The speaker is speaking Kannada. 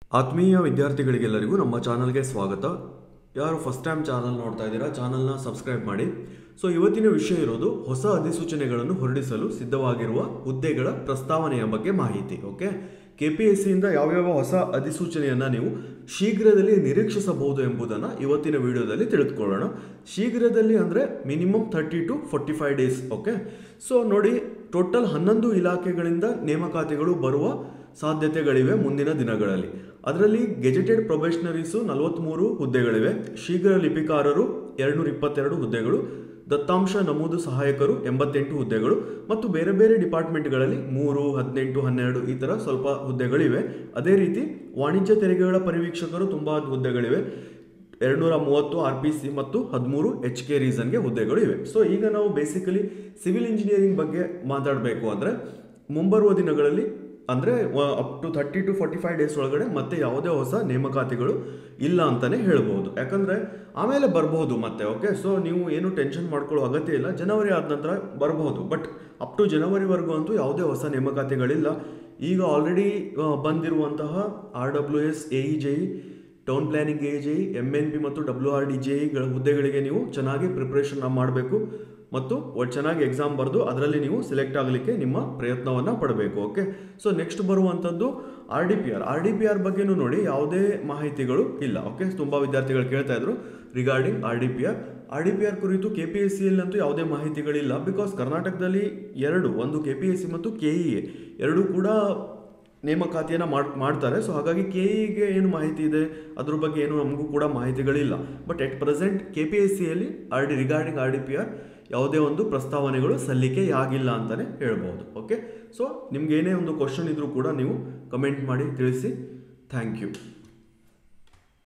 ಆತ್ಮೀಯ ವಿದ್ಯಾರ್ಥಿಗಳಿಗೆಲ್ಲರಿಗೂ ನಮ್ಮ ಚಾನಲ್ಗೆ ಸ್ವಾಗತ ಯಾರು ಫಸ್ಟ್ ಟೈಮ್ ಚಾನಲ್ ನೋಡ್ತಾ ಇದ್ದೀರಾ ಚಾನಲ್ನ ಸಬ್ಸ್ಕ್ರೈಬ್ ಮಾಡಿ ಸೊ ಇವತ್ತಿನ ವಿಷಯ ಇರೋದು ಹೊಸ ಅಧಿಸೂಚನೆಗಳನ್ನು ಹೊರಡಿಸಲು ಸಿದ್ಧವಾಗಿರುವ ಹುದ್ದೆಗಳ ಪ್ರಸ್ತಾವನೆಯ ಬಗ್ಗೆ ಮಾಹಿತಿ ಓಕೆ ಕೆ ಪಿ ಎಸ್ ಸಿಯಿಂದ ಯಾವ್ಯಾವ ಹೊಸ ಅಧಿಸೂಚನೆಯನ್ನು ನೀವು ಶೀಘ್ರದಲ್ಲಿ ನಿರೀಕ್ಷಿಸಬಹುದು ಎಂಬುದನ್ನು ಇವತ್ತಿನ ವಿಡಿಯೋದಲ್ಲಿ ತಿಳಿದುಕೊಳ್ಳೋಣ ಶೀಘ್ರದಲ್ಲಿ ಅಂದರೆ minimum thirty to forty five days okay so ನೋಡಿ ಟೋಟಲ್ ಹನ್ನೊಂದು ಇಲಾಖೆಗಳಿಂದ ನೇಮಕಾತಿಗಳು ಬರುವ ಸಾಧ್ಯತೆಗಳಿವೆ ಮುಂದಿನ ದಿನಗಳಲ್ಲಿ ಅದರಲ್ಲಿ ಗೆಜೆಟೆಡ್ ಪ್ರೊಬೆಷನರೀಸು ನಲವತ್ತ್ಮೂರು ಹುದ್ದೆಗಳಿವೆ ಶೀಘ್ರ ಲಿಪಿಕಾರರು ಎರಡುನೂರ ಇಪ್ಪತ್ತೆರಡು ಹುದ್ದೆಗಳು ದತ್ತಾಂಶ ನಮೂದು ಸಹಾಯಕರು ಎಂಬತ್ತೆಂಟು ಹುದ್ದೆಗಳು ಮತ್ತು ಬೇರೆ ಬೇರೆ ಡಿಪಾರ್ಟ್ಮೆಂಟ್ಗಳಲ್ಲಿ ಮೂರು ಹದಿನೆಂಟು ಹನ್ನೆರಡು ಈ ಥರ ಸ್ವಲ್ಪ ಹುದ್ದೆಗಳಿವೆ ಅದೇ ರೀತಿ ವಾಣಿಜ್ಯ ತೆರಿಗೆಗಳ ಪರಿವೀಕ್ಷಕರು ತುಂಬ ಹುದ್ದೆಗಳಿವೆ ಎರಡುನೂರ ಮೂವತ್ತು ಆರ್ ಪಿ ಸಿ ಮತ್ತು ಹದಿಮೂರು ಎಚ್ ಕೆ ರೀಸನ್ಗೆ ಹುದ್ದೆಗಳು ಇವೆ ಸೊ ಈಗ ನಾವು ಬೇಸಿಕಲಿ ಸಿವಿಲ್ ಇಂಜಿನಿಯರಿಂಗ್ ಬಗ್ಗೆ ಮಾತಾಡಬೇಕು ಅಂದರೆ ಮುಂಬರುವ ದಿನಗಳಲ್ಲಿ ಅಂದರೆ up to thirty to forty five days ಒಳಗಡೆ ಮತ್ತೆ ಯಾವುದೇ ಹೊಸ ನೇಮಕಾತಿಗಳು ಇಲ್ಲ ಅಂತಲೇ ಹೇಳ್ಬೋದು ಯಾಕಂದರೆ ಆಮೇಲೆ ಬರ್ಬೋದು ಮತ್ತೆ ಓಕೆ ಸೊ ನೀವು ಏನು ಟೆನ್ಷನ್ ಮಾಡ್ಕೊಳ್ಳೋ ಅಗತ್ಯ ಇಲ್ಲ ಜನವರಿ ಆದ ನಂತರ ಬರಬಹುದು ಬಟ್ ಅಪ್ ಟು ಜನವರಿವರೆಗೂ ಅಂತೂ ಯಾವುದೇ ಹೊಸ ನೇಮಕಾತಿಗಳಿಲ್ಲ ಈಗ ಆಲ್ರೆಡಿ ಬಂದಿರುವಂತಹ R W S A E J E town planning A J M N P ಮತ್ತು ಡಬ್ಲ್ಯೂ ಆರ್ ಡಿ ಜೆ ಇಗಳ ಹುದ್ದೆಗಳಿಗೆ ನೀವು ಚೆನ್ನಾಗಿ ಪ್ರಿಪ್ರೇಷನ್ ಮಾಡಬೇಕು ಮತ್ತು ಒಟ್ಟು ಚೆನ್ನಾಗಿ ಎಕ್ಸಾಮ್ ಬರೆದು ಅದರಲ್ಲಿ ನೀವು ಸೆಲೆಕ್ಟ್ ಆಗಲಿಕ್ಕೆ ನಿಮ್ಮ ಪ್ರಯತ್ನವನ್ನು ಪಡಬೇಕು ಓಕೆ ಸೊ ನೆಕ್ಸ್ಟ್ ಬರುವಂಥದ್ದು R D P R R D P R ಬಗ್ಗೆನೂ ನೋಡಿ ಯಾವುದೇ ಮಾಹಿತಿಗಳು ಇಲ್ಲ ಓಕೆ ತುಂಬ ವಿದ್ಯಾರ್ಥಿಗಳು ಕೇಳ್ತಾ ಇದ್ರು regarding R D P R R D P R ಕುರಿತು ಕೆ ಪಿ ಎಸ್ ಸಿಯಲ್ಲಂತೂ ಯಾವುದೇ ಮಾಹಿತಿಗಳಿಲ್ಲ ಬಿಕಾಸ್ ಕರ್ನಾಟಕದಲ್ಲಿ ಎರಡು ಒಂದು ಕೆ ಪಿ ಎಸ್ ಸಿ ಮತ್ತು ಕೆ ಇ ಎ ಎರಡೂ ಕೂಡ ನೇಮಕಾತಿಯನ್ನು ಮಾಡ್ ಮಾಡ್ತಾರೆ ಸೊ ಹಾಗಾಗಿ ಕೆ ಇಗೆ ಏನು ಮಾಹಿತಿ ಇದೆ ಅದ್ರ ಬಗ್ಗೆ ಏನು ನಮಗೂ ಕೂಡ ಮಾಹಿತಿಗಳಿಲ್ಲ but at present K P S ಸಿಯಲ್ಲಿ R D regarding R D P R ಯಾವುದೇ ಒಂದು ಪ್ರಸ್ತಾವನೆಗಳು ಸಲ್ಲಿಕೆ ಆಗಿಲ್ಲ ಅಂತಲೇ ಹೇಳ್ಬೋದು ಓಕೆ ಸೊ ನಿಮ್ಗೆ ಏನೇ ಒಂದು ಕ್ವಶನ್ ಇದ್ರೂ ಕೂಡ ನೀವು ಕಮೆಂಟ್ ಮಾಡಿ ತಿಳಿಸಿ ಥ್ಯಾಂಕ್ ಯು